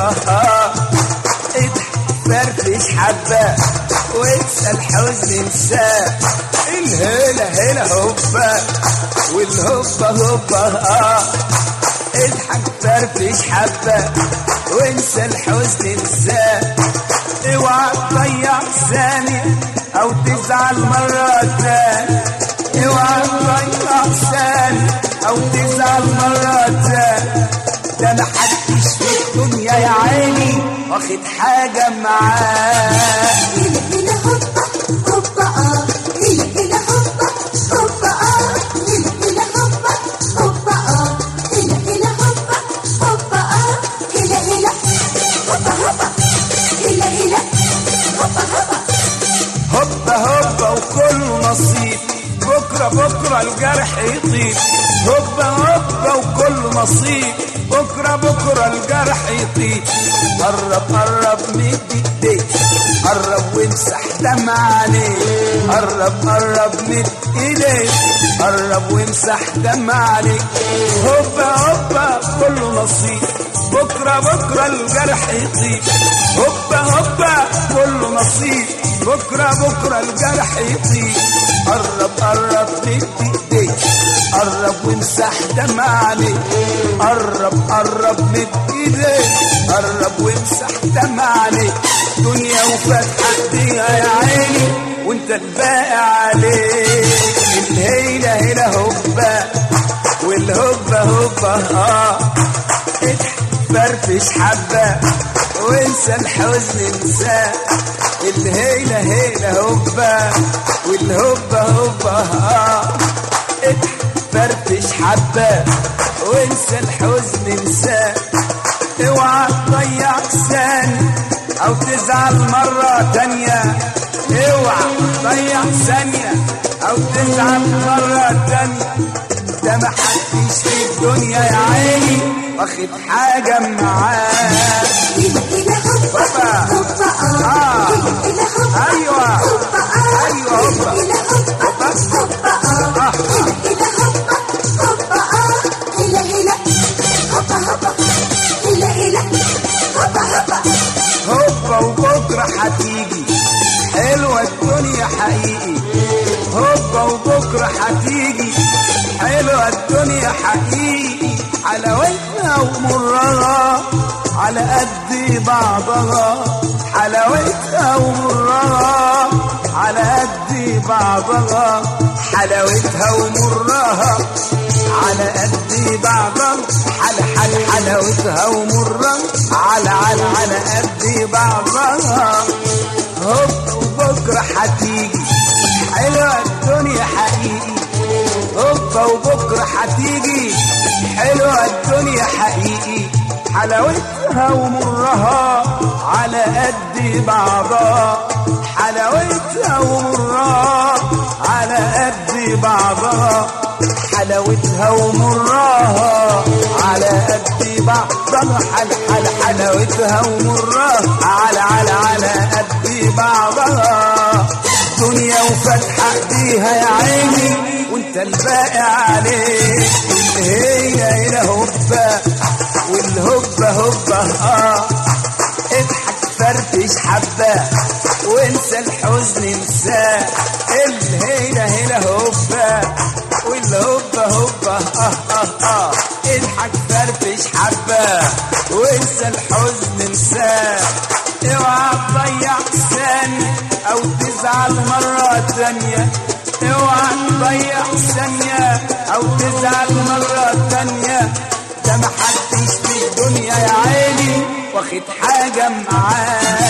هوبا اضحك فرفش حبة وانسى الحزن انساه الهلا هلا هوبا والهوبا هوبا اضحك فرفش حبة وانسى الحزن انساه اوعى تضيع ثانية او تزعل مرة تانية اوعى تضيع ثانية او تزعل مرة تانية ده محدش في الدنيا يا عيني واخد حاجة معاه هلا هلا هوبا هوبا اه هلا هلا هوبا هوبا اه هلا هلا هوبا هوبا اه هلا هلا هوبا هوبا اه هلا هلا هوبا هوبا هلا هلا هوبا هوبا هوبا هوبا وكله نصيب بكرة بكرة الجرح يطيب هوبا هوبا وكله نصيب بكرة بكرة الجرح يطيب قرب قرب مد ايديك قرب وامسح دمع عليك قرب قرب مد ايديك قرب وامسح دمع عليك هوبا هوبا كله نصيب بكرة بكرة الجرح يطيب هوبا هوبا كله نصيب بكرة بكرة الجرح يطيب قرب قرب مد ايديك قرب وامسح دمع عليك قرب قرب مد ايديك قرب وامسح دمع عليك دنيا وفتحة ايديها يا عيني وانت الباقي عليك الهيلة هيلة هوبا والهوبا هوبا اه اضحك فرفش حبة وانسى الحزن انساه الهيلة هيلة هوبا والهوبا هوبا اه اضحك فرفش حبة وانسى الحزن انساه اوعى تضيع ثانية او تزعل مرة تانية اوعى تضيع ثانية او تزعل مرة تانية ده محدش في الدنيا يا عيني واخد حاجة معاه هلا هلا هوبا هوبا. هوبا اه آه. هلا هلا هوبا ايوه هوبا اه ايوه هوبا هلا هوبا هوبا اه آه. هلا هلا هوبا هوبا اه هلا هلا هوبا هوبا هلا هلا هوبا هوبا هوبا وبكرة هتيجي حلوة الدنيا حقيقي هوبا وبكرة هتيجي حلوة الدنيا حقيقي حلاوتها ومرها على قد بعضها حلاوتها ومرها على قد بعضها حلاوتها ومرها على قد بعضها حل حل حلاوتها ومرها على على على قد بعضها هوب وبكرة هتيجي حلوة الدنيا حقيقي هوبا وبكرة هتيجي حلوة الدنيا حقيقي حلاوتها ومرها على قد بعضها حلاوتها ومرها على قد بعضها حلاوتها ومرها على قد بعضها حل حل حلاوتها ومرها على على على قد بعضها دنيا وفتحة ايديها يا عيني وانت الباقي عليك هي هنا هوبا والهوبا هوبا اه اضحك فرفش حبة وانسى الحزن انساه الهيلة هيلة هوبا والهوبا هوبا اه اه اه اضحك فرفش حبة وانسى الحزن انساه اوعى تضيع ثانية او تزعل مرة تانية اوعى تضيع ثانية او تزعل مرة تانية ده محدش في الدنيا يا عيني واخد حاجة معاه